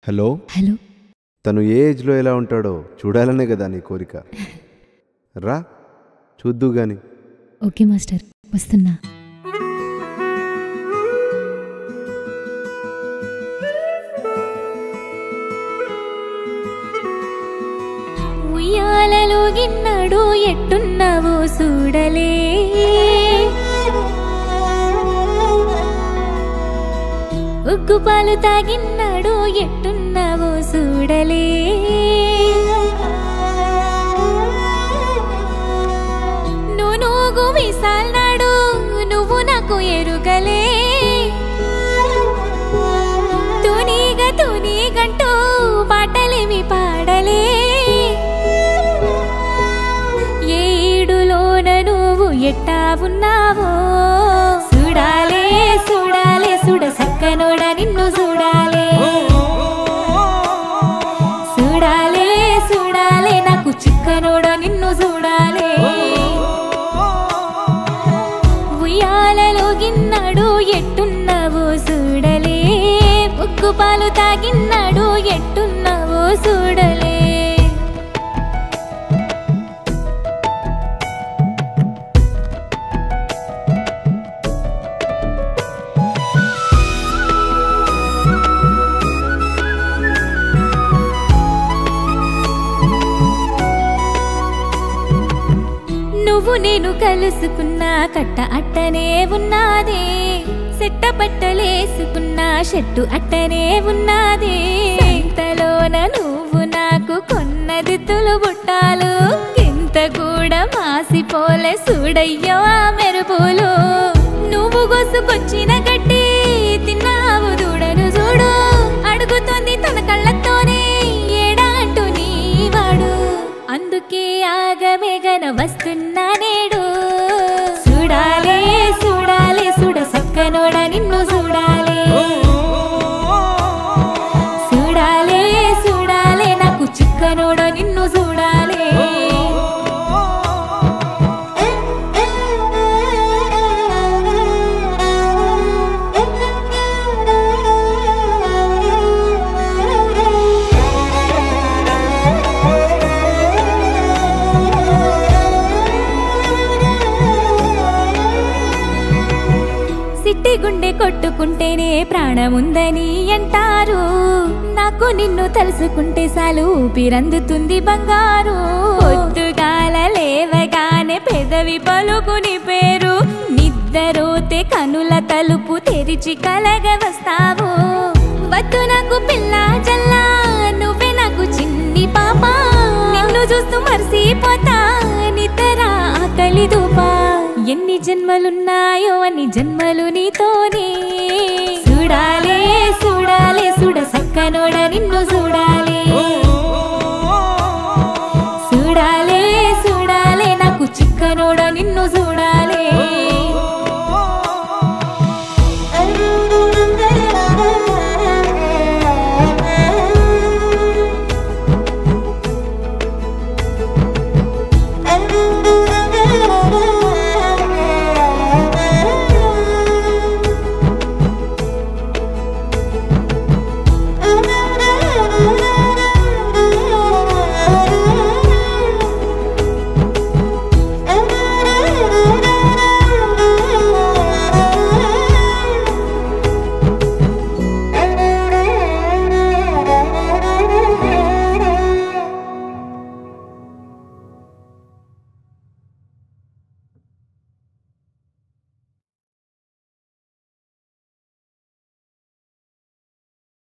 hello hello తను ఏ ఏజ్లో ఎలా ఉంటాడో చూడాలనే కదా నీ కోరిక రా చూద్దు గాని ఓకే మాస్టర్ వస్తున్నా ఉయ్యాలలో గిన్నడు ఎట్టున్నావో చూడలే ఉగ్గు పాలు తాగిన్నాడు ఎట్టున్నావో చూడలే నువ్వు నూగు విసాల్నాడు నువ్వు నాకు ఎరుగలే తునిగ తునిగంటూ పాటలేమి పాడలే ఏ ఈడులోన నువ్వు ఎట్టా ఉన్నావో చూడాలే చూడాలే చూడ సక్కనోడ నిన్ను చూడాలే చూడాలే చూడాలే నాకు చిక్కనోడ నిన్ను చూడాలే ఉయ్యాలలో గిన్నాడు ఎట్టున్నావో చూడలే ఉక్కు పాలు తాగిన్నాడు ఎట్టున్నావో చూడలే నువ్వు నేను కలుసుకున్న కట్ట అట్టనే ఉన్నదే సెట్ట పట్టలేసుకున్న షెట్టు అట్టనే ఉన్నదే ఇంతలోన నువ్వు నాకు కొన్నది తులు బుట్టాలు ఇంత కూడా మాసిపోలే చూడయ్యో ఆ మెరుపులు నువ్వు గొసుకొచ్చిన గడ్డి తిన్నావు దూడను చూడు అడుగుతోంది తన కళ్ళతోనే ఏడా అంటూ నీవాడు అందుకే ఆగమేగన వస్తున్నా నేడు చూడాలే చూడాలే చూడ సక్కనోడ నిన్ను చూడాలే చూడాలే చూడాలే నాకు చిక్కనోడ నిన్ను చూడాలే సిట్టి గుండె కొట్టుకుంటేనే ప్రాణముందని అంటారు నాకు నిన్ను తలుసుకుంటే చాలు ఊపిరందుతుంది బంగారు పొద్దుగాల లేవగానే పెదవి పలుకుని పేరు నిద్దరోతే కనుల తలుపు తెరిచి కలగ వస్తావు వద్దు నాకు పిల్ల జల్లా నువ్వే నాకు చిన్ని పాప నిన్ను చూస్తూ మర్చిపోతా నిద్ర ఆకలి దూపా ఎన్ని జన్మలున్నాయో అన్ని జన్మలు నీతోనే